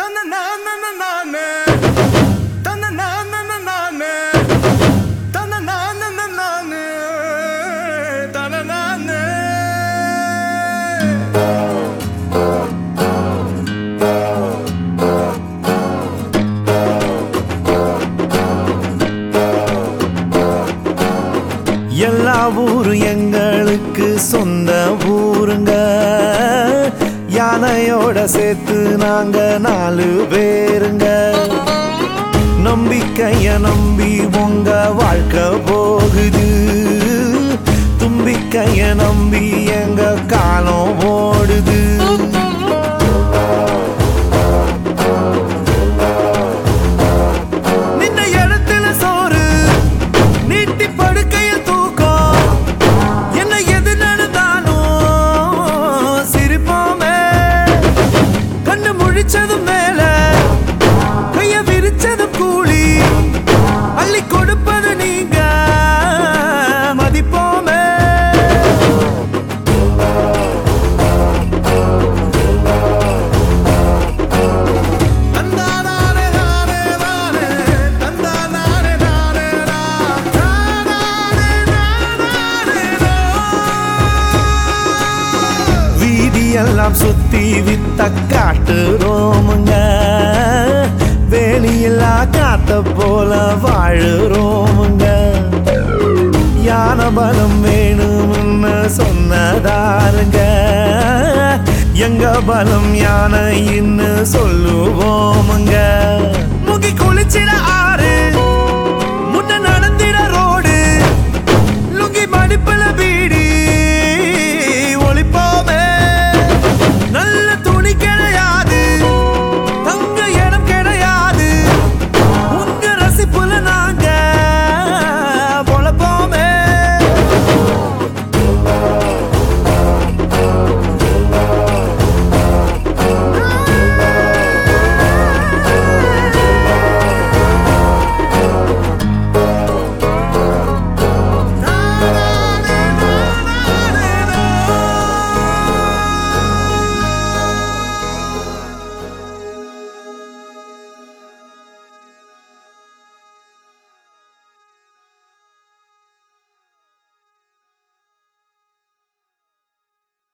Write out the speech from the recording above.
தன்ன நானே தன்ன நானே தன்ன நானே தன்ன நானே எல்லா ஊரும் எங்களுக்கு சொந்த ஊருங்க யானையோட சேர்த்து நாங்க நாலு பேருங்க நம்பிக்கைய நம்பி உங்க வாழ்க்கை போகுது தும்பிக்கைய நம்பி எங்க காலம் ஓடுது நின்ன இடத்துல சோறு நீட்டி படுக்கையில் தூக்கம் என்ன எது நடந்தாலும் சிரிப்போமே கண்ணு முழிச்சதும் மேல கைய விரிச்சது கூலி அள்ளி கொடுப்பது நீங்க மதிப்போமே தந்தானே நானே நானே தந்தானே நானே நானே நானே வீதியெல்லாம் சுத்தி வித்த காட்டுறோமுங்க வேலியில்லா காத்த போல வாழுறோமுங்க யான பலம் வேணும்னு சொன்னதாருங்க எங்க பலம் யானைன்னு சொல்லுவோமுங்க முகி குளிச்சிட ஆ